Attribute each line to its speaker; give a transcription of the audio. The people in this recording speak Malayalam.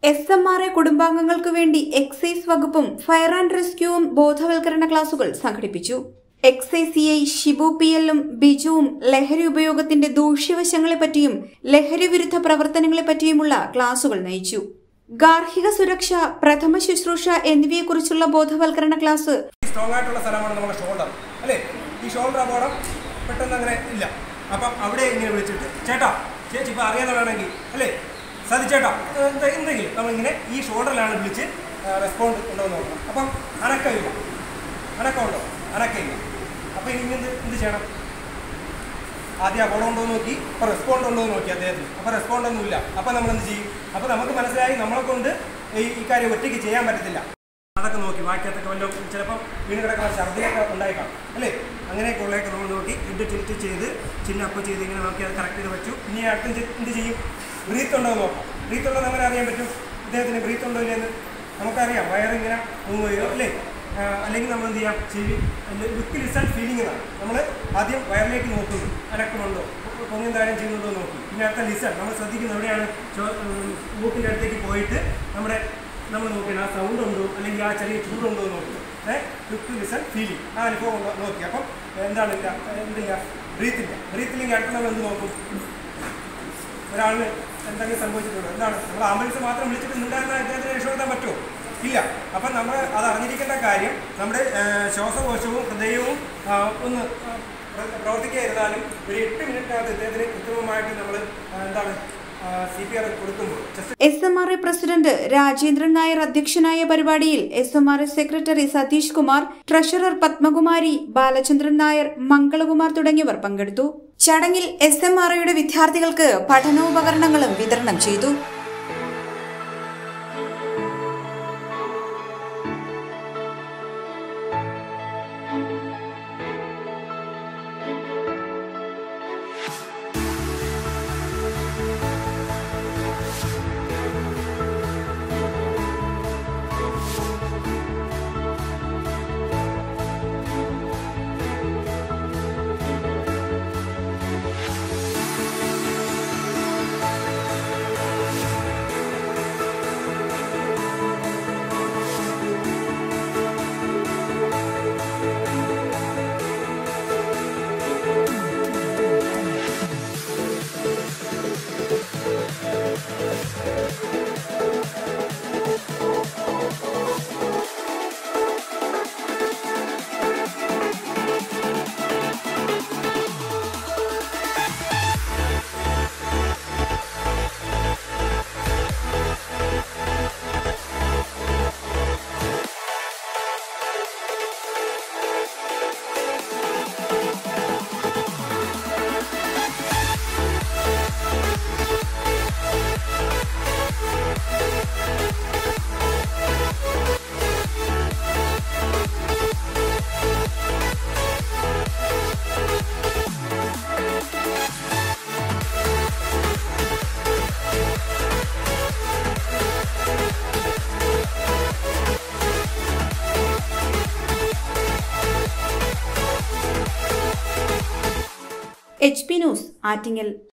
Speaker 1: എസ് എം ആർ എ കുടുംബാംഗങ്ങൾക്ക് വേണ്ടി എക്സൈസ് വകുപ്പും ഫയർ ആൻഡ് റെസ്ക്യൂവും ബോധവൽക്കരണ ക്ലാസുകൾ സംഘടിപ്പിച്ചു excise C I Shibu P എല്ലും ബിജുവും ലഹരി ഉപയോഗത്തിന്റെ ദൂഷ്യവശങ്ങളെപ്പറ്റിയും ലഹരി വിരുദ്ധ പ്രവർത്തനങ്ങളെപ്പറ്റിയുമുള്ള ക്ലാസുകൾ നയിച്ചു ഗാർഹിക സുരക്ഷ പ്രഥമ ശുശ്രൂഷ എന്നിവയെക്കുറിച്ചുള്ള ബോധവൽക്കരണ ക്ലാസ്
Speaker 2: സ്ട്രോങ് ആയിട്ടുള്ള സ്ഥലമാണ് നമ്മുടെ ഷോൾഡർ അല്ലേ ഈ ഷോൾഡർ അപകടം പെട്ടെന്ന് അങ്ങനെ ഇല്ല അപ്പം അവിടെ ഇങ്ങനെ വിളിച്ചിട്ട് ചേട്ടാ ചേച്ചി ഇപ്പം അറിയാതെ വേണമെങ്കിൽ അല്ലേ സതിച്ചേട്ടാ എന്താ എന്തെങ്കിലും നമ്മളിങ്ങനെ ഈ ഷോൾഡറിലാണ് വിളിച്ച് റെസ്പോണ്ട് ഉണ്ടോ എന്ന് നോക്കണം അപ്പം അനക്കമില്ല അനക്കമുണ്ടോ അനക്കമില്ല അപ്പം ഇനി എന്ത് എന്ത് ചെയ്യണം ആദ്യം അപകടം ഉണ്ടോ എന്ന് നോക്കി അപ്പോൾ റെസ്പോണ്ട് ഉണ്ടോ എന്ന് നോക്കി അദ്ദേഹത്തിന് അപ്പോൾ റെസ്പോണ്ട് ഒന്നുമില്ല അപ്പോൾ നമ്മൾ എന്ത് ചെയ്യും അപ്പോൾ നമുക്ക് മനസ്സിലായി നമ്മളെ കൊണ്ട് ഈ ഈ കാര്യം ഒറ്റയ്ക്ക് ചെയ്യാൻ പറ്റത്തില്ല അതൊക്കെ നോക്കി ബാക്കിയത്തൊക്കെ വല്ലതും ചിലപ്പം വീണ് കിടക്കുന്ന ഛർദിയൊക്കെ ഉണ്ടായിക്കാം അല്ലേ അങ്ങനെയൊക്കെ ഉള്ളതൊക്കെ നമ്മൾ നോക്കി ഇത് ടിൽറ്റ് ചെയ്ത് ചിന്ന അപ്പ് ചെയ്ത് ഇങ്ങനെ നോക്കി അത് കറക്റ്റ് ചെയ്ത് വെച്ചു ഇനി അടുത്ത് എന്ത് എന്ത് ചെയ്യും ബ്രീത്ത് ഉണ്ടോ എന്ന് നോക്കാം ബ്രീത്ത് ഉണ്ടോ എന്ന് അങ്ങനെ അറിയാൻ പറ്റും ഇദ്ദേഹത്തിന് ബ്രീത്ത് ഉണ്ടോ ഇല്ലെന്ന് നമുക്കറിയാം വയറിങ്ങനെ മൂവ് ചെയ്യോ അല്ലേ ആ, അല്ലെങ്കിൽ നമ്മൾ എന്ത് ചെയ്യാം ചെവി വിത്ത് ലിസൺ ഫീലിംഗ് എന്നാണ് നമ്മൾ ആദ്യം വയറിലേക്ക് നോക്കുന്നു അനക്കമുണ്ടോ പൊങ്ങും താരം ചെയ്യുന്നുണ്ടോ എന്ന് നോക്കി പിന്നെ അടുത്ത ലിസൺ നമ്മൾ ശ്രദ്ധിക്കുന്നത് എവിടെയാണ് മൂക്കിൻ്റെ അടുത്തേക്ക് പോയിട്ട് നമ്മുടെ നമ്മൾ നോക്കിയാണ് ആ സൗണ്ട് ഉണ്ടോ അല്ലെങ്കിൽ ആ ചെറിയ ചൂടുണ്ടോ എന്ന് നോക്കി ഏഹ് വിത്ത് ലിസൺ ഫീലിംഗ് ആ അനുഭവം ഉണ്ടോ നോക്കി അപ്പം എന്താണ് ഇല്ല എന്തില്ല ബ്രീത്തില്ല ബ്രീത്തില്ലെങ്കിൽ അടുത്ത് നമ്മൾ എന്ത് നോക്കും ഒരാളിന് എന്തെങ്കിലും സംഭവിച്ചിട്ടുണ്ടോ എന്താണ് നമ്മൾ ആംബുലൻസ് മാത്രം വിളിച്ചിട്ട് ഉണ്ടായിരുന്ന ഇദ്ദേഹത്തിന് രക്ഷപ്പെടുത്താൻ പറ്റുമോ ഇല്ല അപ്പം നമ്മൾ അത് അറിഞ്ഞിരിക്കേണ്ട കാര്യം നമ്മുടെ ആ, ശ്വാസകോശവും ഹൃദയവും ആ, ഒന്ന് ആ, പ്ര- പ്രവർത്തിക്കാതിരുന്നാലും ഒരു എട്ട് മിനിറ്റിനകത്ത് ഇദ്ദേഹത്തിന് കൃത്രിമമായിട്ട് നമ്മൾ എന്താണ് സി പി ആർ കൊടുക്കുമ്പോൾ just
Speaker 1: S M R A president Rajendran Nair അധ്യക്ഷനായ പരിപാടിയിൽ S M R A secretary Satheesh Kumar treasurer Padmakumari Balachandran Nair Mangalakumar തുടങ്ങിയവർ പങ്കെടുത്തു ചടങ്ങിൽ എസ് എം ആർ എയുടെ വിദ്യാർത്ഥികൾക്ക് പഠനോപകരണങ്ങളും വിതരണം ചെയ്തു എച്ച് പി ന്യൂസ് ആറ്റിങ്ങൽ